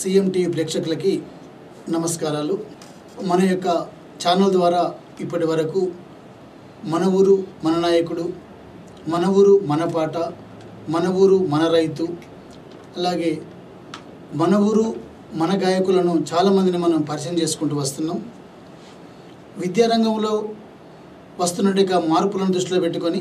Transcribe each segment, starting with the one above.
CM TV ప్రేక్షకులకి నమస్కారాలు మన యొక్క ఛానల్ ద్వారా ఇప్పటి వరకు మన ఊరు మన నాయకుడు మన ఊరు మన పాట మన ఊరు మన రైతు అలాగే మన ఊరు మన గాయకులను చాలామందిని మనం పరిచయం చేసుకుంటూ వస్తున్నాం విద్యారంగంలో వస్తున్నట్టు యొక్క మార్పులను దృష్టిలో పెట్టుకొని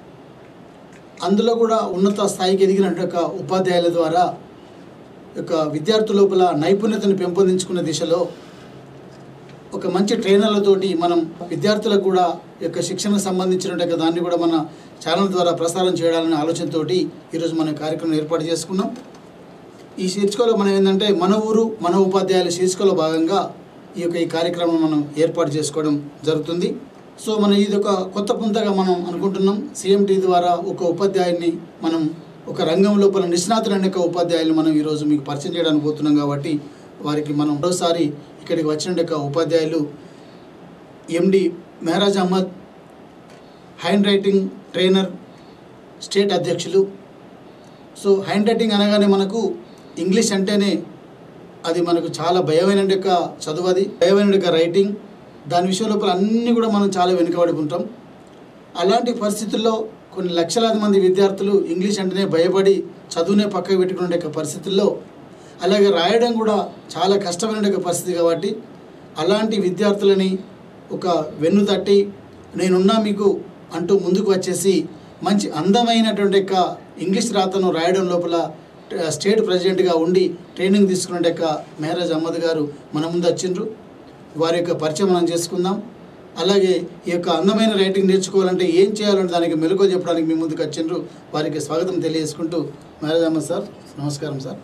అందులో కూడా ఉన్నత స్థాయికి ఎదిగినట్టు యొక్క ఉపాధ్యాయుల ద్వారా యొక్క విద్యార్థుల లోపల నైపుణ్యతను పెంపొందించుకునే దిశలో ఒక మంచి ట్రైనర్లతోటి మనం విద్యార్థులకు కూడా యొక్క శిక్షణకు సంబంధించిన దాన్ని కూడా మన ఛానల్ ద్వారా ప్రసారం చేయాలనే ఆలోచనతోటి ఈరోజు మన కార్యక్రమం ఏర్పాటు చేసుకున్నాం ఈ శీర్షికలో మనం ఏంటంటే మన ఊరు మన ఉపాధ్యాయుల శీర్షికలో భాగంగా ఈ యొక్క ఈ కార్యక్రమం మనం ఏర్పాటు చేసుకోవడం జరుగుతుంది సో మనం ఇది ఒక కొత్త పుంతగా మనం అనుకుంటున్నాం సిఎంటి ద్వారా ఒక ఉపాధ్యాయుని మనం ఒక రంగం లోపల నిష్ణాతులైన యొక్క ఉపాధ్యాయులు మనం ఈరోజు మీకు పరిచయం చేయడానికి పోతున్నాం కాబట్టి వారికి మనం మరోసారి ఇక్కడికి వచ్చిన యొక్క ఉపాధ్యాయులు MD Mehraj Ahmad handwriting trainer state అధ్యక్షులు సో హ్యాండ్ రైటింగ్ అనగానే మనకు ఇంగ్లీష్ అంటేనే అది మనకు చాలా భయమైన యొక్క చదువు అది భయమైన యొక్క రైటింగ్ దాని విషయం లోపల అన్నీ కూడా మనం చాలా వెనుకబడి ఉంటాం అలాంటి పరిస్థితుల్లో కొన్ని లక్షలాది మంది విద్యార్థులు ఇంగ్లీష్ అంటేనే భయపడి చదువునే పక్కకు పెట్టుకునే యొక్క పరిస్థితుల్లో అలాగే రాయడం కూడా చాలా కష్టమైన యొక్క పరిస్థితి కాబట్టి అలాంటి విద్యార్థులని ఒక వెన్ను తట్టి నేనున్నా మీకు అంటూ ముందుకు వచ్చేసి మంచి అందమైనటువంటి యొక్క ఇంగ్లీష్ రాతను రాయడం లోపల ట- స్టేట్ ప్రెసిడెంట్గా ఉండి ట్రైనింగ్ తీసుకున్న యొక్క మెహరాజ్ అహ్మద్ గారు మన ముందు వచ్చిండ్రు వారి యొక్క పరిచయం మనం చేసుకుందాం అలాగే ఈ యొక్క అందమైన రైటింగ్ నేర్చుకోవాలంటే ఏం చేయాలంటే దానికి మెలకువ చెప్పడానికి మీ ముందుకు వచ్చిండ్రు వారికి స్వాగతం తెలియజేసుకుంటూ మెహరాజ్ అహ్మద్ సార్ నమస్కారం సార్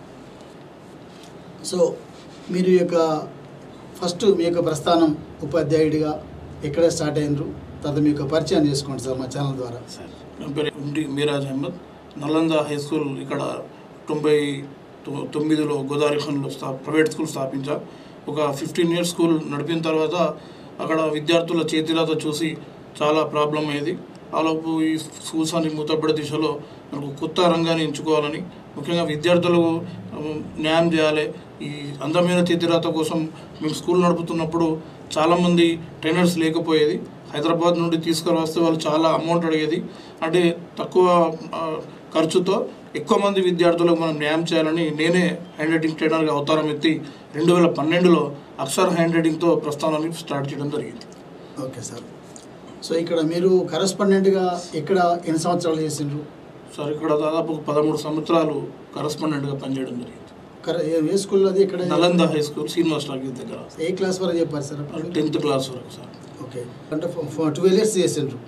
సో మీరు ఈ యొక్క ఫస్ట్ మీ యొక్క ప్రస్థానం ఉపాధ్యాయుడిగా ఎక్కడ స్టార్ట్ అయినరు తర్వాత మీ యొక్క పరిచయం చేసుకోండి సార్ మా ఛానల్ ద్వారా నా పేరు MD Miraj Ahmad Nalanda high school ఇక్కడ తొంభై తొ- తొమ్మిదిలో గోదావరి ఖన్లో స్థా ప్రైవేట్ స్కూల్ స్థాపించా ఒక ఫిఫ్టీన్ ఇయర్స్ స్కూల్ నడిపిన తర్వాత అక్కడ విద్యార్థుల చేతిరాత చూసి చాలా ప్రాబ్లం అయ్యేది ఆలోపు ఈ స్కూల్స్ అన్ని మూతపడే దిశలో మనకు కొత్త రంగాన్ని ఎంచుకోవాలని ముఖ్యంగా విద్యార్థులకు ఉమ్, న్యాయం చేయాలి ఈ అందమైన చేతిరాత కోసం మేము స్కూల్ నడుపుతున్నప్పుడు చాలామంది ట్రైనర్స్ లేకపోయేది హైదరాబాద్ నుండి తీసుకుని వస్తే వాళ్ళు చాలా అమౌంట్ అడిగేది అంటే తక్కువ ఆ, ఖర్చుతో ఎక్కువ మంది విద్యార్థులకు మనం న్యాయం చేయాలని నేనే హ్యాండ్ రైటింగ్ ట్రైనర్గా అవతారం ఎత్తి రెండు వేల పన్నెండులో అక్షర్ హ్యాండ్ రైటింగ్తో ప్రస్థానాన్ని స్టార్ట్ చేయడం జరిగింది ఓకే సార్ సో ఇక్కడ మీరు కరస్పాండెంట్గా ఎక్కడ ఎన్ని సంవత్సరాలు చేసిండ్రు సార్ ఇక్కడ దాదాపు ఒక పదమూడు సంవత్సరాలు కరస్పాండెంట్గా పనిచేయడం జరిగింది కర ఏ- ఏ స్కూల్లో అది ఎక్కడ Nalanda high school Srinivas talkies దగ్గర ఏ క్లాస్ వరకు చెప్పారు సార్ అప్పుడు? టెన్త్ క్లాస్ వరకు సార్ ఓకే అంటే ట్వెల్వ్ ఇయర్స్ చేసిండ్రు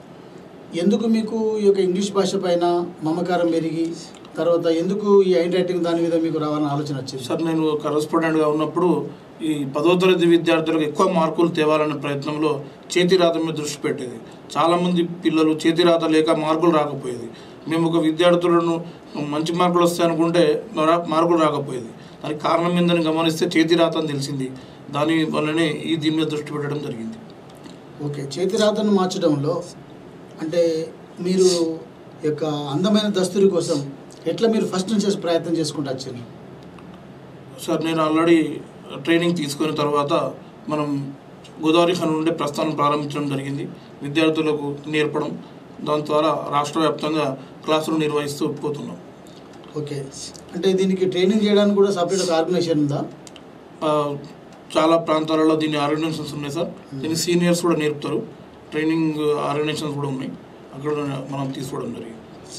ఎందుకు మీకు ఈ యొక్క ఇంగ్లీష్ భాష పైన మమకారం పెరిగి తర్వాత ఎందుకు ఈ హ్యాండ్ రైటింగ్ దాని మీద మీకు రావాలని ఆలోచన వచ్చింది సార్ నేను కరస్పాండెంట్గా ఉన్నప్పుడు ఈ పదో తరగతి విద్యార్థులకు ఎక్కువ మార్కులు తేవాలనే ప్రయత్నంలో చేతి రాత మీద దృష్టి పెట్టేది చాలామంది పిల్లలు చేతి రాత లేక మార్కులు రాకపోయేది మేము ఒక విద్యార్థులను మంచి మార్కులు వస్తాయనుకుంటే మరా- మార్కులు రాకపోయేది దానికి కారణం ఏందని గమనిస్తే చేతి రాత అని తెలిసింది దాని వల్లనే ఈ దీని మీద దృష్టి పెట్టడం జరిగింది ఓకే చేతి రాతను మార్చడంలో అంటే మీరు ఈ యొక్క అందమైన దస్తురి కోసం ఎట్లా మీరు ఫస్ట్ నుంచి ప్రయత్నం చేసుకుంటూ వచ్చారు సార్ నేను ఆల్రెడీ ట్రైనింగ్ తీసుకున్న తర్వాత మనం గోదావరి ఖాన్ నుండి ప్రస్థానం ప్రారంభించడం జరిగింది విద్యార్థులకు నేర్పడం దాని ద్వారా రాష్ట్ర వ్యాప్తంగా క్లాసులు నిర్వహిస్తూ పోతున్నాం ఓకే అంటే దీనికి ట్రైనింగ్ చేయడానికి కూడా సపరేట్ ఒక ఆర్గనైజేషన్ ఉందా ఆ, చాలా ప్రాంతాలలో దీన్ని ఆర్గనైజేషన్స్ ఉన్నాయి సార్ దీన్ని సీనియర్స్ కూడా నేర్పుతారు ట్రైనింగ్ ఆర్గనైజేషన్స్ కూడా ఉన్నాయి అక్కడ మనం తీసుకోవడం జరిగింది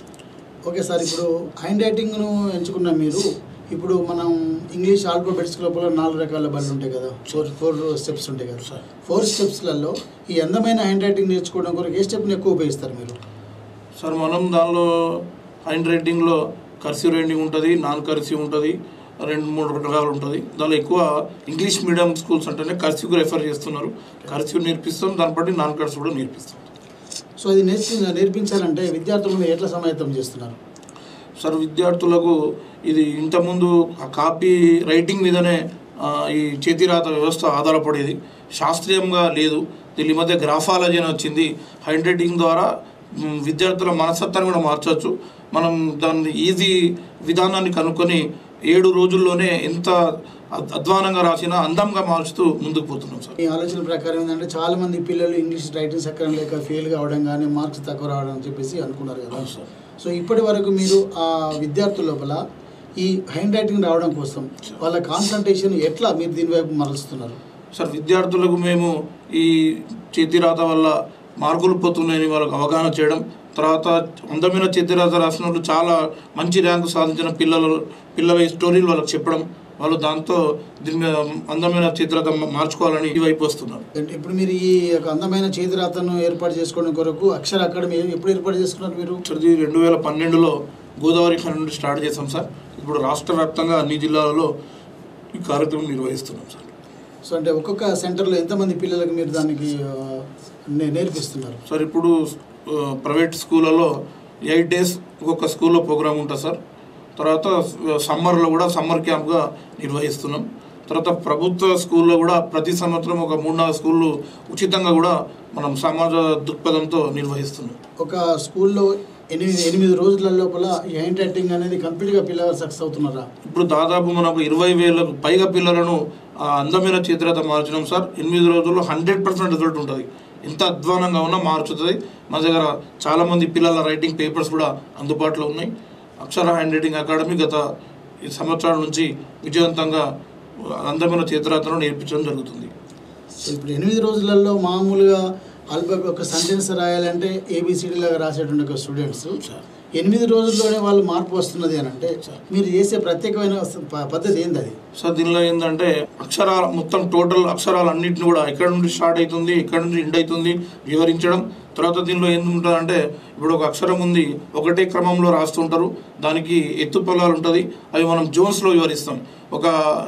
ఓకే సార్ ఇప్పుడు హ్యాండ్ రైటింగ్ను ఎంచుకున్న మీరు ఇప్పుడు మనం ఇంగ్లీష్ ఆల్ఫాబెట్స్ లోపల నాలుగు రకాల బళ్ళు ఉంటాయి కదా ఫోర్ ఫోర్ స్టెప్స్ ఉంటాయి కదా సార్ ఫోర్ స్టెప్స్లలో ఈ అందమైన హ్యాండ్ రైటింగ్ నేర్చుకోవడం కొరకు ఏ స్టెప్ని ఎక్కువ ఉపయోగిస్తారు మీరు సార్ మనం దానిలో హ్యాండ్ రైటింగ్లో కర్సివ్ రైటింగ్ ఉంటుంది నాన్ కర్సివ్ ఉంటుంది రెండు మూడు రకాలు ఉంటుంది దానిలో ఎక్కువ ఇంగ్లీష్ మీడియం స్కూల్స్ అంటేనే కర్సివ్కి రెఫర్ చేస్తున్నారు కర్సివ్ నేర్పిస్తాం దాన్ని బట్టి నాన్ కర్సివ్ కూడా నేర్పిస్తాం సో అది నేర్పి నేర్పించాలంటే విద్యార్థులను మీరు ఎట్లా సమాయత్తం చేస్తున్నారు సార్ విద్యార్థులకు ఇది ఇంతకుముందు ఆ కాపీ రైటింగ్ మీదనే ఆ, ఈ చేతిరాత వ్యవస్థ ఆధారపడేది శాస్త్రీయంగా లేదు దీని ఈ మధ్య గ్రాఫాలజీ అని వచ్చింది హ్యాండ్ రైటింగ్ ద్వారా మ్, విద్యార్థుల మనస్తత్వాన్ని కూడా మార్చవచ్చు మనం దాన్ని ఈజీ విధానాన్ని కనుక్కొని ఏడు రోజుల్లోనే ఎంత అద్- అధ్వానంగా రాసినా అందంగా మార్చుతూ ముందుకు పోతున్నాం సార్ మీ ఆలోచన ప్రకారం ఏంటంటే చాలా మంది పిల్లలు ఇంగ్లీష్ రైటింగ్ సక్కరం లేక ఫెయిల్ కావడం కానీ మార్క్స్ తక్కువ రావడం అని చెప్పేసి అనుకున్నారు కదా అవును సార్ సో ఇప్పటి వరకు మీరు ఆ విద్యార్థుల లోపల ఈ హ్యాండ్ రైటింగ్ రావడం కోసం వాళ్ళ కాన్సన్ట్రేషన్ ఎట్లా మీరు దీని వైపు మరలుస్తున్నారు సార్ విద్యార్థులకు మేము ఈ చేతిరాత వల్ల మార్కులు పోతున్నాయని వాళ్ళకి అవగాహన చేయడం తర్వాత అందమైన చేతిరాత రాసిన వాళ్ళు చాలా మంచి ర్యాంకు సాధించిన పిల్లలు పిల్లల ఈ స్టోరీలు వాళ్ళకి చెప్పడం వాళ్ళు దాంతో దీని మీద అందమైన చేతిరాత మార్చుకోవాలని ఈ వైపు వస్తున్నారు అంటే ఇప్పుడు మీరు ఈ యొక్క అందమైన చేతిరాతను ఏర్పాటు చేసుకోవడం కొరకు అక్షర అకాడమీ ఎప్పుడు ఏర్పాటు చేసుకున్నారు మీరు సార్ ఇది రెండు వేల పన్నెండులో గోదావరి ఖండ్ నుండి స్టార్ట్ చేసాం సార్ ఇప్పుడు రాష్ట్ర వ్యాప్తంగా అన్ని జిల్లాలలో ఈ కార్యక్రమం నిర్వహిస్తున్నాం సార్ సో అంటే ఒక్కొక్క సెంటర్లో ఎంతమంది పిల్లలకు మీరు దానికి ఆ, నే- నేర్పిస్తున్నారు సార్ ఇప్పుడు ఆ, ప్రైవేట్ స్కూళ్ళలో ఎయిట్ డేస్ ఒక్కొక్క స్కూల్లో ప్రోగ్రామ్ ఉంటుంది సార్ తర్వాత సమ్మర్లో కూడా సమ్మర్ క్యాంప్గా నిర్వహిస్తున్నాం తర్వాత ప్రభుత్వ స్కూల్లో కూడా ప్రతి సంవత్సరం ఒక మూడు నాలుగు స్కూళ్ళు ఉచితంగా కూడా మనం సమాజ దృక్పథంతో నిర్వహిస్తున్నాం ఒక స్కూల్లో ఎనిమిది ఎనిమిది రోజుల లోపల ఈ హ్యాండ్ రైటింగ్ అనేది కంప్లీట్గా పిల్లలు సక్సెస్ అవుతున్నారా ఇప్పుడు దాదాపు మనకు ఇరవై వేలకు పైగా పిల్లలను ఆ అందమైన చేతిరాత మార్చడం సార్ ఎనిమిది రోజుల్లో హండ్రెడ్ పర్సెంట్ రిజల్ట్ ఉంటుంది ఎంత అధ్వానంగా ఉన్నా మార్చుతుంది మా దగ్గర చాలామంది పిల్లల రైటింగ్ పేపర్స్ కూడా అందుబాటులో ఉన్నాయి అక్షర హ్యాండ్ రైటింగ్ అకాడమీ గత ఈ సంవత్సరాల నుంచి విజయవంతంగా అందమైన చేతిరాతను నేర్పించడం జరుగుతుంది సో ఇప్పుడు ఎనిమిది రోజులలో మామూలుగా ఆల్ఫాబెట్ ఒక సెంటెన్స్ రాయాలంటే ఏబిసిడి లాగా రాసేటువంటి ఒక స్టూడెంట్స్ సార్ ఎనిమిది రోజుల్లోనే వాళ్ళు మార్పు వస్తున్నది అని అంటే సార్. మీరు చేసే ప్రత్యేకమైన ప- పద్ధతి ఏంది అది సో దీనిలో ఏంటంటే అక్షరాల మొత్తం టోటల్ అక్షరాలన్నింటిని కూడా ఎక్కడ నుండి స్టార్ట్ అవుతుంది ఎక్కడ నుండి ఎండ్ అవుతుంది వివరించడం తర్వాత దీనిలో ఏం ఉంటుందంటే ఇప్పుడు ఒక అక్షరం ఉంది ఒకటే క్రమంలో రాస్తుంటారు దానికి ఎత్తు పొలాలు ఉంటుంది అవి మనం జోన్స్లో వివరిస్తాం ఒక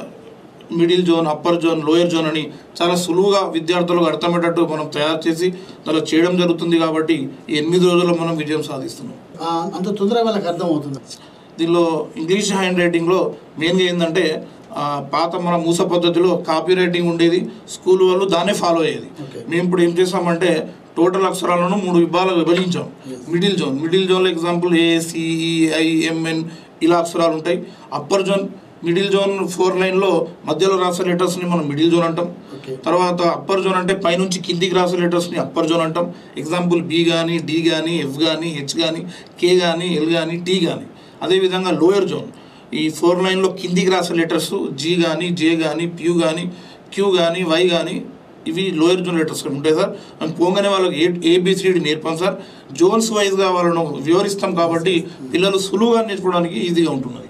middle zone upper zone lower zone అని చాలా సులువుగా విద్యార్థులకు అర్థమయ్యేటట్టు మనం తయారు చేసి దానిలో చేయడం జరుగుతుంది కాబట్టి ఈ ఎనిమిది రోజుల్లో మనం విజయం సాధిస్తున్నాం ఆ, అంత తొందరగా వాళ్ళకి అర్థం అవుతుంది దీనిలో ఇంగ్లీష్ హ్యాండ్ రైటింగ్లో మెయిన్గా ఏంటంటే ఆ, పాత మన మూస పద్ధతిలో కాపీ రైటింగ్ ఉండేది స్కూల్ వాళ్ళు దాన్నే ఫాలో అయ్యేది Okay. మేము ఇప్పుడు ఏం చేసామంటే టోటల్ అక్షరాలను మూడు విభాగాలు విభజించాం Yes. మిడిల్ జోన్ మిడిల్ జోన్లో ఎగ్జాంపుల్ ఏ సిఈఐ ఎంఎన్ ఇలా అక్షరాలు ఉంటాయి upper zone middle zone four లైన్లో మధ్యలో రాసే లెటర్స్ని మనం మిడిల్ జోన్ అంటాం ఓకే తర్వాత అప్పర్ జోన్ అంటే పైనుంచి కిందికి రాసే లెటర్స్ని అప్పర్ జోన్ అంటాం ఎగ్జాంపుల్ బి కానీ డి కానీ ఎఫ్ కానీ హెచ్ కానీ కే కానీ ఎల్ కానీ టీ కానీ అదేవిధంగా లోయర్ జోన్ ఈ ఫోర్ లైన్లో కిందికి రాసే లెటర్స్ జీ కానీ జే కానీ ప్యూ కానీ క్యూ కానీ వై కానీ ఇవి లోయర్ జోన్ లెటర్స్ ఉంటాయి సార్ మనం పోగానే వాళ్ళకి ఏ ఏబిసిడి నేర్పాం సార్ జోన్స్ వైజ్గా వాళ్ళను వివరిస్తాం కాబట్టి పిల్లలు సులువుగా నేర్చుకోవడానికి ఈజీగా ఉంటున్నది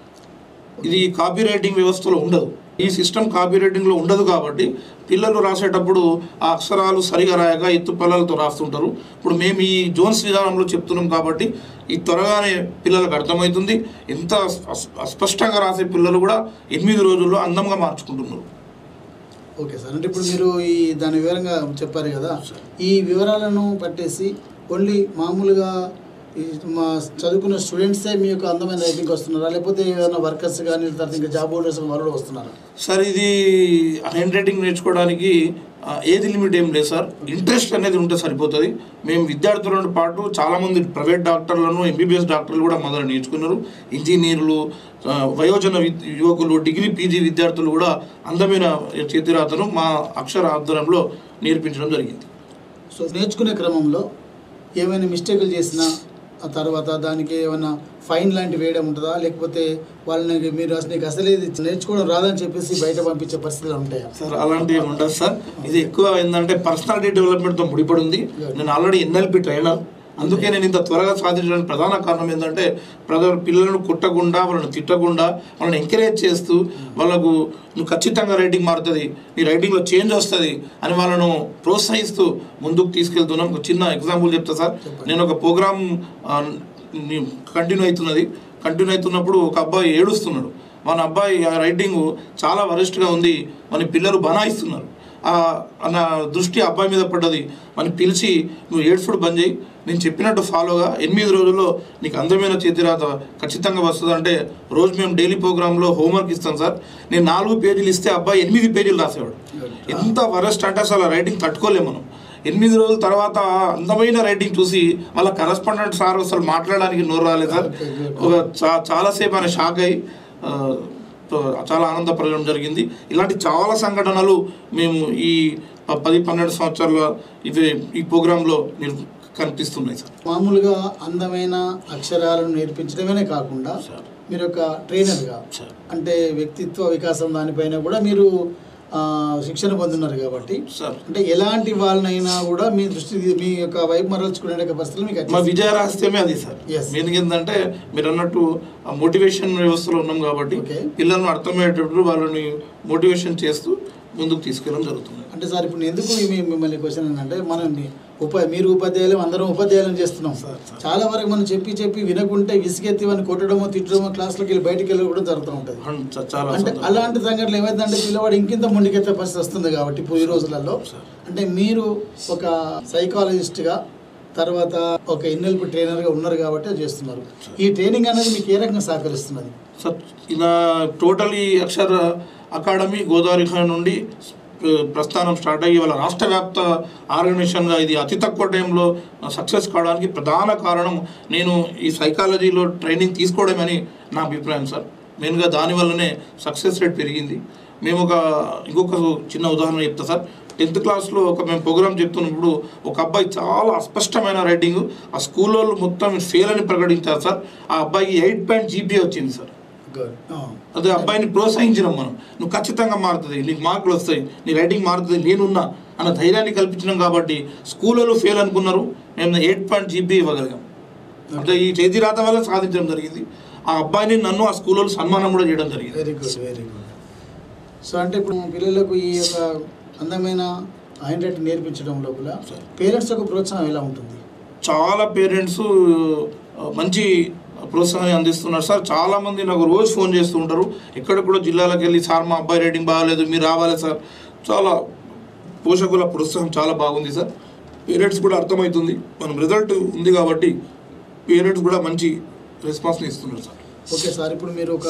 ఇది కాపీ రైటింగ్ వ్యవస్థలో ఉండదు ఈ సిస్టమ్ కాపీ రైటింగ్లో ఉండదు కాబట్టి పిల్లలు రాసేటప్పుడు ఆ అక్షరాలు సరిగా రాయక ఎత్తు పల్లలతో రాస్తుంటారు ఇప్పుడు మేము ఈ జోన్స్ విధానంలో చెప్తున్నాం కాబట్టి ఈ త్వరగానే పిల్లలకు అర్థమవుతుంది ఎంత అస్- అస్పష్టంగా రాసే పిల్లలు కూడా ఎనిమిది రోజుల్లో అందంగా మార్చుకుంటున్నారు ఓకే సార్ అంటే ఇప్పుడు మీరు ఈ దాని వివరంగా చెప్పారు కదా ఈ వివరాలను పట్టేసి ఓన్లీ మామూలుగా ఈ మా చదువుకున్న స్టూడెంట్సే మీ యొక్క అందమైన రైటింగ్ వస్తున్నారా లేకపోతే ఏదైనా వర్కర్స్ కానీ తర్వాత ఇంకా జాబ్ హోల్డర్స్ వాళ్ళు కూడా వస్తున్నారా సార్ ఇది హ్యాండ్ రైటింగ్ నేర్చుకోవడానికి ఆ, ఏది లిమిట్ ఏం లేదు సార్ ఇంట్రెస్ట్ అనేది ఉంటే సరిపోతుంది మేము విద్యార్థులతో పాటు చాలామంది ప్రైవేట్ డాక్టర్లను ఎంబీబీఎస్ డాక్టర్లు కూడా మొదలు నేర్చుకున్నారు ఇంజనీర్లు ఆ, వయోజన విద్- యువకులు డిగ్రీ పీజీ విద్యార్థులు కూడా అందమైన చేతిరాతను మా అక్షర ఆధ్వర్యంలో నేర్పించడం జరిగింది సో నేర్చుకునే క్రమంలో ఏమైనా మిస్టేకులు చేసినా ఆ తర్వాత దానికి ఏమైనా ఫైన్ లాంటి వేయడం ఉంటుందా లేకపోతే వాళ్ళని మీరు అసలు నీకు అసలు ఇది నేర్చుకోవడం రాదని చెప్పేసి బయట పంపించే పరిస్థితులు ఉంటాయా సార్ అలాంటివి ఏమి ఉండదు సార్ ఇది ఎక్కువ ఏంటంటే పర్సనాలిటీ డెవలప్మెంట్తో ముడిపడి ఉంది నేను ఆల్రెడీ ఎన్ఎల్పి ట్రైనర్ అందుకే నేను ఇంత త్వరగా సాధించడానికి ప్రధాన కారణం ఏంటంటే ప్రజల పిల్లలను కుట్టకుండా వాళ్ళని తిట్టకుండా వాళ్ళని ఎంకరేజ్ చేస్తూ వాళ్ళకు నువ్వు ఖచ్చితంగా రైటింగ్ మారుతుంది నీ రైటింగ్లో చేంజ్ వస్తుంది అని వాళ్ళను ప్రోత్సహిస్తూ ముందుకు తీసుకెళ్తున్నాం ఒక చిన్న ఎగ్జాంపుల్ చెప్తా సార్ నేను ఒక ప్రోగ్రామ్ కంటిన్యూ అవుతున్నది కంటిన్యూ అవుతున్నప్పుడు ఒక అబ్బాయి ఏడుస్తున్నాడు మన అబ్బాయి ఆ రైటింగ్ చాలా వరిష్ఠగా ఉంది మన పిల్లలు బనాయిస్తున్నారు ఆ నా దృష్టి ఆ అబ్బాయి మీద పడ్డది మన పిలిచి నువ్వు ఏడ్ఫుడ్ బంద్ చేయి నేను చెప్పినట్టు ఫాలోగా ఎనిమిది రోజుల్లో నీకు అందమైన చేతిరాత ఖచ్చితంగా వస్తుంది అంటే రోజు మేము డైలీ ప్రోగ్రాంలో హోంవర్క్ ఇస్తాం సార్ నేను నాలుగు పేజీలు ఇస్తే అబ్బాయి ఎనిమిది పేజీలు రాసేవాడు ఎంత వరస్ట్ అంటే అసలు రైటింగ్ తట్టుకోలేము మనం ఎనిమిది రోజుల తర్వాత అందమైన రైటింగ్ చూసి వాళ్ళ కరస్పాండెంట్ సార్ అసలు మాట్లాడడానికి నోరు రాలేదు సార్ ఒక చా చాలాసేపు ఆయన షాక్ అయ్యి ఆ, తో- చాలా ఆనందపడడం జరిగింది ఇలాంటి చాలా సంఘటనలు మేము ఈ ప- పది పన్నెండు సంవత్సరాల ఇవి ఈ ప్రోగ్రాంలో నిర్ కనిపిస్తున్నాయి సార్ మామూలుగా అందమైన అక్షరాలను నేర్పించడమే కాకుండా సార్ మీరు ఒక ట్రైనర్గా సార్ అంటే వ్యక్తిత్వ వికాసం దానిపైన కూడా మీరు ఆ, శిక్షణ పొందున్నారు కాబట్టి సార్ అంటే ఎలాంటి వాళ్ళనైనా కూడా మీ దృష్టి మీ యొక్క వైపు మరల్చుకునే పరిస్థితులు మీకు మా వచ్చేస్తాయి. విజయ రహస్యమే అది సార్ Yes. మెయిన్ ఏంటంటే మీరు అన్నట్టు ఆ మోటివేషన్ వ్యవస్థలో ఉన్నాం కాబట్టి Okay. పిల్లలను అర్థమయ్యేటప్పుడు వాళ్ళని మోటివేషన్ చేస్తూ ముందుకు తీసుకెళ్ళడం జరుగుతుంది అంటే సార్ ఇప్పుడు ఎందుకు మీ- మిమ్మల్ని క్వశ్చన్ ఏంటంటే మనం ఉప మీరు ఉపాధ్యాయులు అందరం ఉపాధ్యాయులను చేస్తున్నాం సార్, సార్. చాలా వరకు మనం చెప్పి చెప్పి వినకుంటే విసిగెత్తి వాడిని కొట్టడమో తిట్టడమో క్లాసులోకి వెళ్ళి బయటికి వెళ్ళి కూడా జరుగుతూ ఉంటుంది అవును సార్, చాలా అంటే సంతోషం. అలాంటి సంఘటనలు ఏమైందంటే పిల్లవాడు ఇంకింత ముందుకెత్తే పరిస్థితి వస్తుంది కాబట్టి ఇప్పుడు ఈ రోజులలో సార్. అంటే మీరు ఒక సైకాలజిస్ట్గా తర్వాత ఒక ఎన్ఎల్పి ట్రైనర్గా ఉన్నారు కాబట్టి అది చేస్తున్నారు ఈ ట్రైనింగ్ అనేది మీకు ఏ రకంగా సహకరిస్తున్నది సార్ ఇలా totally Akshara academy Godavarikhani నుండి ఆ, ప్రస్థానం స్టార్ట్ అయ్యి వాళ్ళ రాష్ట్ర వ్యాప్త ఆర్గనైజేషన్గా ఇది అతి తక్కువ టైంలో సక్సెస్ కావడానికి ప్రధాన కారణం నేను ఈ సైకాలజీలో ట్రైనింగ్ తీసుకోవడమని నా అభిప్రాయం సార్ మెయిన్గా దానివల్లనే సక్సెస్ రేట్ పెరిగింది మేము ఒక ఇంకొక చిన్న ఉదాహరణ చెప్తా సార్ టెన్త్ క్లాస్లో ఒక మేము ప్రోగ్రామ్ చెప్తున్నప్పుడు ఒక అబ్బాయి చాలా అస్పష్టమైన రైటింగ్ ఆ స్కూల్లో మొత్తం ఫెయిల్ అని ప్రకటించారు సార్ ఆ అబ్బాయికి ఎయిట్ పాయింట్ జీపీ వచ్చింది సార్ గుడ్ అదే అబ్బాయిని ప్రోత్సహించినాం మనం నువ్వు ఖచ్చితంగా మారుతుంది నీకు మార్కులు వస్తాయి నీ రైటింగ్ మారుతుంది నేనున్నా అన్న ధైర్యాన్ని కల్పించినాం కాబట్టి స్కూళ్ళలో ఫెయిల్ అనుకున్నారు మేము ఎయిట్ పాయింట్ జీబీ ఇవ్వగలిగాం అంటే ఈ చేతి రాత వల్ల సాధించడం జరిగింది ఆ అబ్బాయిని నన్ను ఆ స్కూల్లో సన్మానం కూడా చేయడం జరిగింది very good very good so అంటే ఇప్పుడు పిల్లలకు ఈ యొక్క అందమైన హ్యాండ్ రైటింగ్ నేర్పించడం లోపల Sir. పేరెంట్స్ యొక్క ప్రోత్సాహం ఎలా ఉంటుంది చాలా పేరెంట్స్ మంచి ప్రోత్సాహాన్ని అందిస్తున్నారు సార్ చాలా మంది నాకు రోజు ఫోన్ చేస్తూ ఉంటారు ఎక్కడ కూడా జిల్లాలకు వెళ్ళి సార్ మా అబ్బాయి రేటింగ్ బాగాలేదు మీరు రావాలి సార్ చాలా పోషకుల ప్రోత్సాహం చాలా బాగుంది సార్ పేరెంట్స్ కూడా అర్థమవుతుంది మనం రిజల్ట్ ఉంది కాబట్టి పేరెంట్స్ కూడా మంచి రెస్పాన్స్ని ఇస్తున్నారు సార్ ఓకే సార్ ఇప్పుడు మీరు ఒక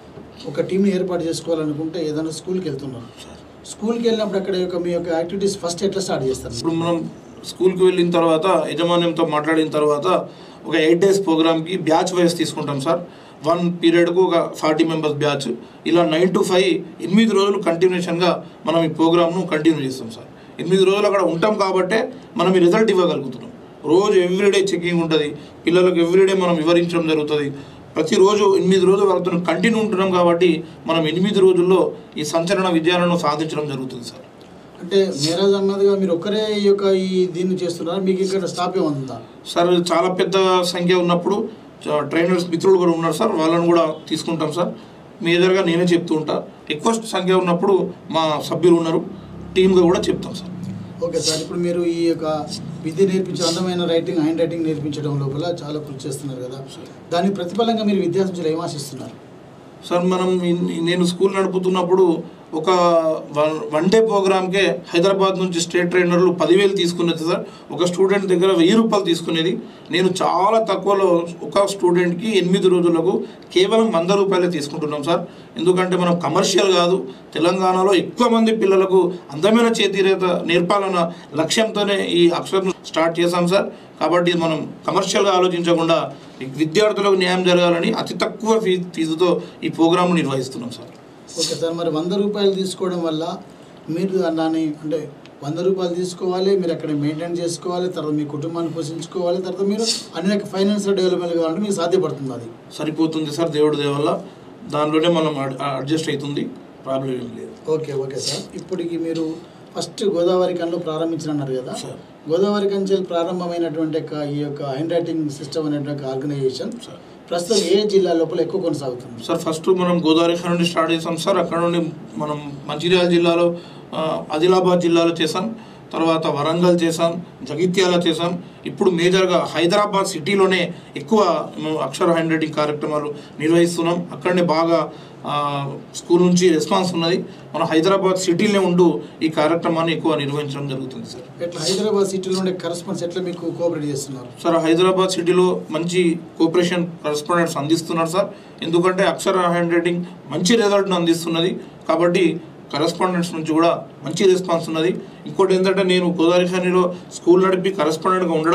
ఒక టీంని ఏర్పాటు చేసుకోవాలనుకుంటే ఏదైనా స్కూల్కి వెళ్తున్నారు సార్ స్కూల్కి వెళ్ళినప్పుడు అక్కడ యొక్క మీ యొక్క యాక్టివిటీస్ ఫస్ట్ ఎట్లా స్టార్ట్ చేస్తారు ఇప్పుడు మనం స్కూల్కి వెళ్ళిన తర్వాత యజమాన్యంతో మాట్లాడిన తర్వాత ఒక ఎయిట్ డేస్ ప్రోగ్రామ్కి బ్యాచ్ వైజ్ తీసుకుంటాం సార్ వన్ పీరియడ్కు ఒక ఫార్టీ మెంబర్స్ బ్యాచ్ ఇలా నైన్ టు ఫైవ్ ఎనిమిది రోజులు కంటిన్యూషన్గా మనం ఈ ప్రోగ్రామ్ను కంటిన్యూ చేస్తాం సార్ ఎనిమిది రోజులు అక్కడ ఉంటాం కాబట్టే మనం ఈ రిజల్ట్ ఇవ్వగలుగుతున్నాం రోజు ఎవ్రీడే చెకింగ్ ఉంటుంది పిల్లలకు ఎవ్రీడే మనం వివరించడం జరుగుతుంది ప్రతిరోజు ఎనిమిది రోజుల వరకు కంటిన్యూ ఉంటున్నాం కాబట్టి మనం ఎనిమిది రోజుల్లో ఈ సంచలన విజయాలను సాధించడం జరుగుతుంది సార్ అంటే మేరాజ్ అహ్మద్గా మీరు ఒక్కరే ఈ యొక్క ఈ దీన్ని చేస్తున్నారా మీకు ఇక్కడ స్టాప్ ఏముందా సార్ చాలా పెద్ద సంఖ్య ఉన్నప్పుడు చ- ట్రైనర్స్ మిత్రులు కూడా ఉన్నారు సార్ వాళ్ళని కూడా తీసుకుంటాం సార్ మేజర్గా నేనే చెప్తూ ఉంటా ఎక్కువ సంఖ్య ఉన్నప్పుడు మా సభ్యులు ఉన్నారు టీమ్గా కూడా చెప్తాం సార్ ఓకే సార్ ఇప్పుడు మీరు ఈ యొక్క విద్య నేర్పించే అందమైన రైటింగ్ హ్యాండ్ రైటింగ్ నేర్పించడం లోపల చాలా కృషి చేస్తున్నారు కదా దానికి ప్రతిఫలంగా మీరు విద్యార్థులు ఏం ఆశిస్తున్నారు సార్ మనం ఇన్- నేను స్కూల్ నడుపుతున్నప్పుడు ఒక వన్ వన్ డే ప్రోగ్రామ్కే హైదరాబాద్ నుంచి స్టేట్ ట్రైనర్లు పదివేలు తీసుకునేది సార్ ఒక స్టూడెంట్ దగ్గర వెయ్యి రూపాయలు తీసుకునేది నేను చాలా తక్కువలో ఒక స్టూడెంట్కి ఎనిమిది రోజులకు కేవలం వంద రూపాయలే తీసుకుంటున్నాం సార్ ఎందుకంటే మనం కమర్షియల్ కాదు తెలంగాణలో ఎక్కువ మంది పిల్లలకు అందమైన చేతిరేత నేర్పాలన్న లక్ష్యంతోనే ఈ అక్షరం స్టార్ట్ చేశాం సార్ కాబట్టి మనం కమర్షియల్గా ఆలోచించకుండా ఈ విద్యార్థులకు న్యాయం జరగాలని అతి తక్కువ ఫీ ఫీజుతో ఈ ప్రోగ్రామ్ను నిర్వహిస్తున్నాం సార్ ఓకే సార్ మరి వంద రూపాయలు తీసుకోవడం వల్ల మీరు దాన్ని అంటే వంద రూపాయలు తీసుకోవాలి మీరు అక్కడ మెయింటైన్ చేసుకోవాలి తర్వాత మీ కుటుంబాన్ని పోషించుకోవాలి తర్వాత మీరు అనేక ఫైనాన్షియల్ డెవలప్మెంట్ కావాలంటే మీకు సాధ్యపడుతుంది అది సరిపోతుంది సార్ దేవుడి దయ వల్ల దానిలోనే మనం అడ్- అడ్జస్ట్ అవుతుంది ప్రాబ్లం ఏం లేదు ఓకే ఓకే సార్ ఇప్పటికి మీరు ఫస్ట్ గోదావరి కన్లో ప్రారంభించినారు కదా సార్ గోదావరి కంచెలు ప్రారంభమైనటువంటి యొక్క ఈ యొక్క హ్యాండ్ రైటింగ్ సిస్టమ్ అనేటువంటి ఆర్గనైజేషన్ సార్ ప్రస్తుతం ఏ జిల్లా లోపల ఎక్కువ కొనసాగుతుంది సార్ ఫస్ట్ మనం గోదావరి ఖాన్ నుండి స్టార్ట్ చేసాం సార్ అక్కడ నుండి మనం మంచిర్యాల జిల్లాలో ఆ, ఆదిలాబాద్ జిల్లాలో చేసాం తర్వాత వరంగల్ చేసాం జగిత్యాల చేసాం ఇప్పుడు మేజర్గా హైదరాబాద్ సిటీలోనే ఎక్కువ మేము అక్షర హ్యాండ్ రైటింగ్ కార్యక్రమాలు నిర్వహిస్తున్నాం అక్కడనే బాగా ఆ, స్కూల్ నుంచి రెస్పాన్స్ ఉన్నది మనం హైదరాబాద్ సిటీలోనే ఉంటూ ఈ కార్యక్రమాన్ని ఎక్కువ నిర్వహించడం జరుగుతుంది సార్ ఎట్లా హైదరాబాద్ సిటీలో ఉండే కరస్పాన్స్ ఎట్లా మీకు కోఆపరేట్ చేస్తున్నారు సార్ హైదరాబాద్ సిటీలో మంచి కోఆపరేషన్ కరెస్పాండెంట్స్ అందిస్తున్నారు సార్ ఎందుకంటే అక్షర హ్యాండ్ రైటింగ్ మంచి రిజల్ట్ను అందిస్తున్నది కాబట్టి కరెస్పాండెంట్స్ నుంచి కూడా మంచి రెస్పాన్స్ ఉన్నది ఇంకోటి ఏంటంటే నేను గోదావరి ఖానీలో స్కూల్ నడిపి కరెస్పాండెంట్గా ఉండడం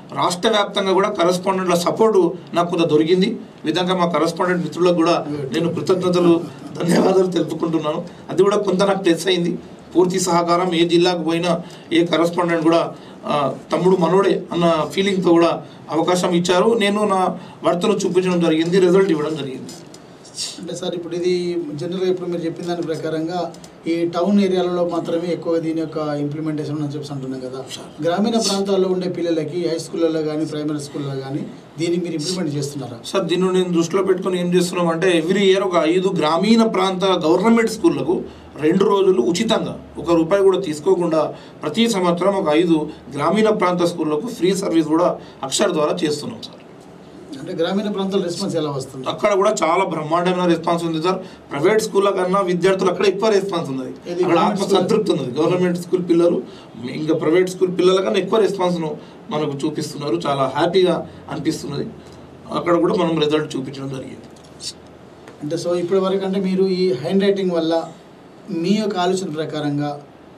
రాష్ట్ర వ్యాప్తంగా కూడా కరెస్పాండెంట్ల సపోర్టు నాకు కొంత దొరికింది ఈ విధంగా మా కరెస్పాండెంట్ మిత్రులకు కూడా నేను కృతజ్ఞతలు ధన్యవాదాలు తెలుపుకుంటున్నాను అది కూడా కొంత నాకు ప్లస్ అయింది పూర్తి సహకారం ఏ జిల్లాకు పోయినా ఏ కరెస్పాండెంట్ కూడా ఆ, తమ్ముడు మనోడే అన్న ఫీలింగ్తో కూడా అవకాశం ఇచ్చారు నేను నా వర్తను చూపించడం జరిగింది రిజల్ట్ ఇవ్వడం జరిగింది అంటే సార్ ఇప్పుడు ఇది జనరల్గా ఇప్పుడు మీరు చెప్పిన దాని ప్రకారంగా ఈ టౌన్ ఏరియాలలో మాత్రమే ఎక్కువ దీని యొక్క ఇంప్లిమెంటేషన్ అని చెప్పి అంటున్నాం కదా గ్రామీణ ప్రాంతాల్లో ఉండే పిల్లలకి హై స్కూళ్ళలో కానీ ప్రైమరీ స్కూల్లో కానీ దీన్ని మీరు ఇంప్లిమెంట్ చేస్తున్నారా సార్ దీన్ని నేను దృష్టిలో పెట్టుకొని ఏం చేస్తున్నాం అంటే ఎవ్రీ ఇయర్ ఒక ఐదు గ్రామీణ ప్రాంత గవర్నమెంట్ స్కూళ్ళకు రెండు రోజులు ఉచితంగా ఒక రూపాయి కూడా తీసుకోకుండా ప్రతి సంవత్సరం ఒక ఐదు గ్రామీణ ప్రాంత స్కూళ్ళకు ఫ్రీ సర్వీస్ కూడా అక్షర్ ద్వారా చేస్తున్నాం సార్ అంటే గ్రామీణ ప్రాంతాల రెస్పాన్స్ ఎలా వస్తుంది అక్కడ కూడా చాలా బ్రహ్మాండమైన రెస్పాన్స్ ఉంది సార్ ప్రైవేట్ స్కూళ్ళ కన్నా విద్యార్థులు అక్కడ ఎక్కువ రెస్పాన్స్ ఉన్నది ఇది అక్కడ government ఆత్మ school? సంతృప్తి ఉన్నది గవర్నమెంట్ స్కూల్ పిల్లలు ఇంకా ప్రైవేట్ స్కూల్ పిల్లల కన్నా ఎక్కువ రెస్పాన్స్ను మనకు చూపిస్తున్నారు చాలా హ్యాపీగా అనిపిస్తున్నది అక్కడ కూడా మనం రిజల్ట్ చూపించడం జరిగింది అంటే సో ఇప్పటి వరకు అంటే మీరు ఈ హ్యాండ్ రైటింగ్ వల్ల మీ యొక్క ఆలోచన ప్రకారంగా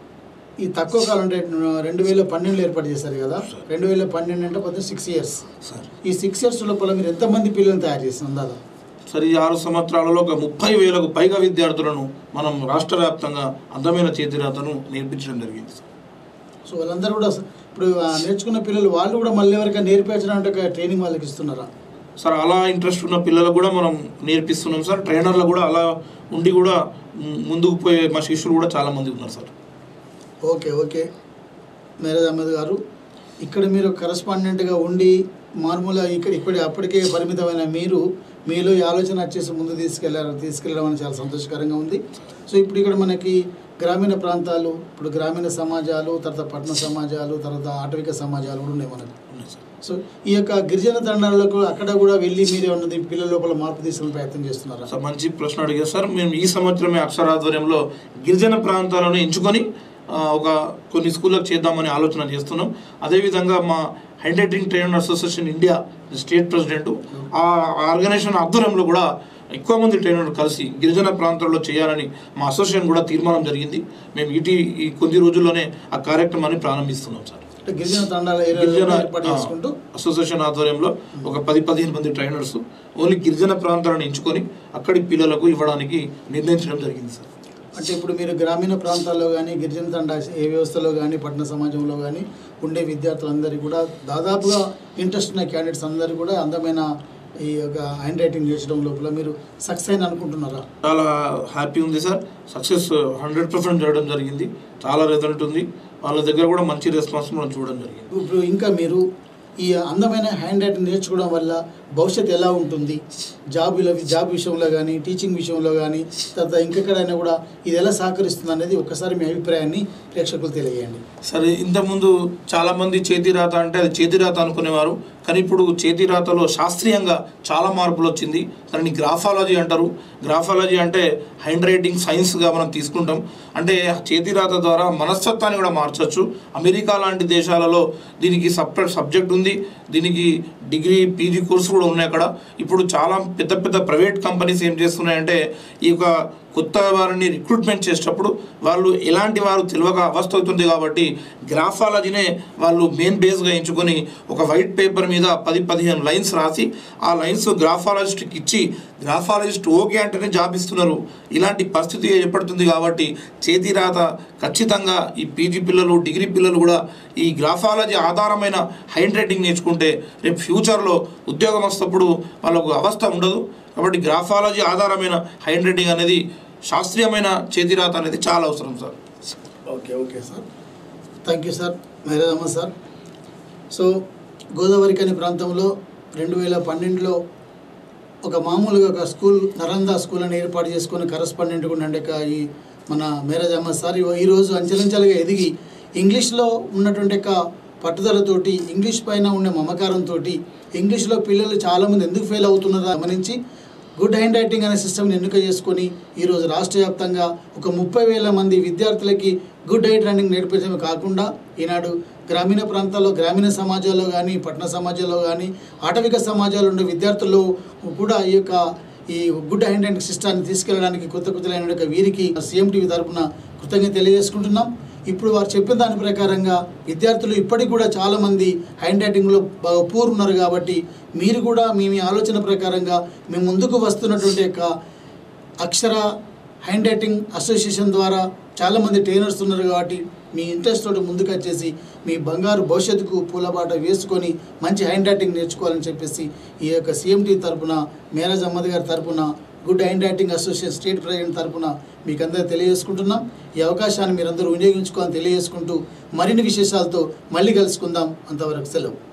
ఈ తక్కువ కాలం అంటే రెండు వేల పన్నెండులో ఏర్పాటు చేశారు కదా రెండు వేల పన్నెండు అంటే పొద్దున సిక్స్ ఇయర్స్ సార్ ఈ సిక్స్ ఇయర్స్ లోపల మీరు ఎంతమంది పిల్లల్ని తయారు చేస్తున్నారు దాదా సరే ఈ ఆరు సంవత్సరాలలో ఒక ముప్పై వేలకు పైగా విద్యార్థులను మనం రాష్ట్ర వ్యాప్తంగా అందమైన చేతిరాతను నేర్పించడం జరిగింది సార్. సో వాళ్ళందరూ కూడా ఇప్పుడు ఆ నేర్చుకున్న పిల్లలు వాళ్ళు కూడా మళ్ళీ ఎవరికైనా నేర్పించడం అంటే ఒక ట్రైనింగ్ వాళ్ళకి ఇస్తున్నారా సార్ అలా ఇంట్రెస్ట్ ఉన్న పిల్లలకు కూడా మనం నేర్పిస్తున్నాం సార్ ట్రైనర్లు కూడా అలా ఉండి కూడా ము- ముందుకు పోయే మా శిష్యులు కూడా చాలా మంది ఉన్నారు sir okay okay Mehraj Ahmad garu ఇక్కడ మీరు కరస్పాండెంట్గా ఉండి మామూలుగా ఇక్కడ ఇప్పటి అప్పటికే పరిమితమైన మీరు మీలో ఈ ఆలోచన వచ్చేసి ముందు తీసుకెళ్లారు తీసుకెళ్ళడం అనేది చాలా సంతోషకరంగా ఉంది సో ఇప్పుడు ఇక్కడ మనకి గ్రామీణ ప్రాంతాలు ఇప్పుడు గ్రామీణ సమాజాలు తర్వాత పట్టణ సమాజాలు తర్వాత ఆటవిక సమాజాలు కూడా ఉన్నాయి మనకు ఉన్నాయి సార్ సో ఈ యొక్క గిరిజన తండాలకు అక్కడ కూడా వెళ్ళి మీరే ఉన్నది పిల్లల లోపల మార్పు తీసుకునే ప్రయత్నం చేస్తున్నారా సార్ మంచి ప్రశ్న అడిగారు సార్ మేము ఈ సంవత్సరమే అక్షరాధ్వర్యంలో గిరిజన ప్రాంతాలను ఎంచుకొని ఆ, ఒక కొన్ని స్కూళ్ళకు చేద్దామని ఆలోచన చేస్తున్నాం అదేవిధంగా మా handwriting trainer association India state president ఆ ఆర్గనైజేషన్ ఆధ్వర్యంలో కూడా ఎక్కువ మంది ట్రైనర్లు కలిసి గిరిజన ప్రాంతాల్లో చేయాలని మా అసోసియేషన్ కూడా తీర్మానం జరిగింది మేము ఇటీ ఈ కొద్ది రోజుల్లోనే ఆ కార్యక్రమాన్ని ప్రారంభిస్తున్నాం సార్ అంటే గిరిజన తండాల ఏరియాలో గిరిజన ఏర్పాటు ఆ, చేసుకుంటూ అసోసియేషన్ ఆధ్వర్యంలో ఒక పది పదిహేను మంది ట్రైనర్స్ ఓన్లీ గిరిజన ప్రాంతాలను ఎంచుకొని అక్కడి పిల్లలకు ఇవ్వడానికి నిర్ణయించడం జరిగింది సార్ అంటే ఇప్పుడు మీరు గ్రామీణ ప్రాంతాల్లో కానీ గిరిజన తండా ఏ వ్యవస్థలో కానీ పట్టణ సమాజంలో కానీ ఉండే విద్యార్థులందరికీ కూడా దాదాపుగా ఇంట్రెస్ట్ ఉన్న క్యాండిడేట్స్ అందరికీ కూడా అందమైన ఈ యొక్క హ్యాండ్ రైటింగ్ చేసడం లోపల మీరు సక్సెస్ అయిన అనుకుంటున్నారా చాలా హ్యాపీ ఉంది సార్ సక్సెస్ హండ్రెడ్ పర్సెంట్ చేయడం జరిగింది చాలా రిజల్ట్ ఉంది వాళ్ళ దగ్గర కూడా మంచి రెస్పాన్స్ మనం చూడడం జరిగింది ఇప్పుడు ఇంకా మీరు ఈ అందమైన హ్యాండ్ రైటింగ్ నేర్చుకోవడం వల్ల భవిష్యత్తు ఎలా ఉంటుంది జాబుల జాబ్ విషయంలో కానీ టీచింగ్ విషయంలో కానీ తర్వాత ఇంకెక్కడైనా కూడా ఇది ఎలా సహకరిస్తుంది అనేది ఒక్కసారి మీ అభిప్రాయాన్ని ప్రేక్షకులు తెలియజేయండి సరే ఇంతకుముందు చాలామంది చేతి రాత అంటే అది చేతి రాత అనుకునేవారు కానీ ఇప్పుడు చేతి రాతలో శాస్త్రీయంగా చాలా మార్పులు వచ్చింది దాన్ని గ్రాఫాలజీ అంటారు గ్రాఫాలజీ అంటే హ్యాండ్ రైటింగ్ సైన్స్గా మనం తీసుకుంటాం అంటే చేతి రాత ద్వారా మనస్తత్వాన్ని కూడా మార్చొచ్చు అమెరికా లాంటి దేశాలలో దీనికి సపరేట్ సబ్జెక్ట్ ఉంది దీనికి డిగ్రీ పీజీ కోర్సు కూడా ఉన్నాయి అక్కడ ఇప్పుడు చాలా పెద్ద పెద్ద ప్రైవేట్ కంపెనీస్ ఏం చేస్తున్నాయంటే ఈ యొక్క కొత్త వారిని రిక్రూట్మెంట్ చేసేటప్పుడు వాళ్ళు ఎలాంటి వారు తెలియక అవస్థ అవుతుంది కాబట్టి గ్రాఫాలజీనే వాళ్ళు మెయిన్ బేస్గా ఎంచుకొని ఒక వైట్ పేపర్ మీద పది పదిహేను లైన్స్ రాసి ఆ లైన్స్ గ్రాఫాలజిస్ట్కి ఇచ్చి గ్రాఫాలజిస్ట్ ఓకే అంటేనే జాబ్ ఇస్తున్నారు ఇలాంటి పరిస్థితి ఏర్పడుతుంది కాబట్టి చేతి రాత ఖచ్చితంగా ఈ పీజీ పిల్లలు డిగ్రీ పిల్లలు కూడా ఈ గ్రాఫాలజీ ఆధారమైన హ్యాండ్ రైటింగ్ నేర్చుకుంటే రేపు ఫ్యూచర్లో ఉద్యోగం వస్తప్పుడు వాళ్ళకు అవస్థ ఉండదు కాబట్టి గ్రాఫాలజీ ఆధారమైన హ్యాండ్ రైటింగ్ అనేది శాస్త్రీయమైన చేతిరాత అనేది చాలా అవసరం sir okay okay sir thank you sir మేరేదమ్మ సార్ సో గోదావరి కని ప్రాంతంలో రెండు వేల పన్నెండులో ఒక మామూలుగా ఒక స్కూల్ నరందా స్కూల్ అని ఏర్పాటు చేసుకొని కరస్పాండెంట్ కూడా ఉండే ఒక ఈ మన మేరేజ్ అహ్మద్ సార్ ఈ- ఈరోజు అంచెలంచెలుగా ఎదిగి ఇంగ్లీష్లో ఉన్నటువంటి యొక్క పట్టుదలతోటి ఇంగ్లీష్ పైన ఉండే మమకారంతో ఇంగ్లీష్లో పిల్లలు చాలామంది ఎందుకు ఫెయిల్ అవుతున్నారో గమనించి గుడ్ హ్యాండ్ రైటింగ్ అనే సిస్టమ్ని ఎన్నిక చేసుకొని ఈరోజు రాష్ట్ర వ్యాప్తంగా ఒక ముప్పై వేల మంది విద్యార్థులకి గుడ్ హ్యాండ్ రైటింగ్ నేర్పించడమే కాకుండా ఈనాడు గ్రామీణ ప్రాంతాల్లో గ్రామీణ సమాజాల్లో కానీ పట్టణ సమాజాల్లో కానీ ఆటవిక సమాజాల్లో ఉండే విద్యార్థుల్లో కూడా ఈ యొక్క ఈ గుడ్ హ్యాండ్ రైటింగ్ సిస్టాన్ని తీసుకెళ్ళడానికి కొత్త కొత్తలైన యొక్క వీరికి సీఎం టీవీ తరపున కృతజ్ఞత తెలియజేసుకుంటున్నాం ఇప్పుడు వారు చెప్పిన దాని ప్రకారంగా విద్యార్థులు ఇప్పటికి కూడా చాలామంది హ్యాండ్ రైటింగ్లో బాగా పూర్ ఉన్నారు కాబట్టి మీరు కూడా మీ మీ ఆలోచన ప్రకారంగా మీ ముందుకు వస్తున్నటువంటి యొక్క అక్షర హ్యాండ్ రైటింగ్ అసోసియేషన్ ద్వారా చాలామంది ట్రైనర్స్ ఉన్నారు కాబట్టి మీ ఇంట్రెస్ట్ తోటి ముందుకు వచ్చేసి మీ బంగారు భవిష్యత్తుకు పూలబాట వేసుకొని మంచి హ్యాండ్ రైటింగ్ నేర్చుకోవాలని చెప్పేసి ఈ యొక్క సిఎంటీ తరపున మేనేజ్ అహ్మద్ గారి తరపున good handwriting association state president తరపున మీకు అందరూ తెలియజేసుకుంటున్నాం ఈ అవకాశాన్ని మీరందరూ వినియోగించుకోవాలని తెలియజేసుకుంటూ మరిన్ని విశేషాలతో మళ్ళీ కలుసుకుందాం అంతవరకు సెలవు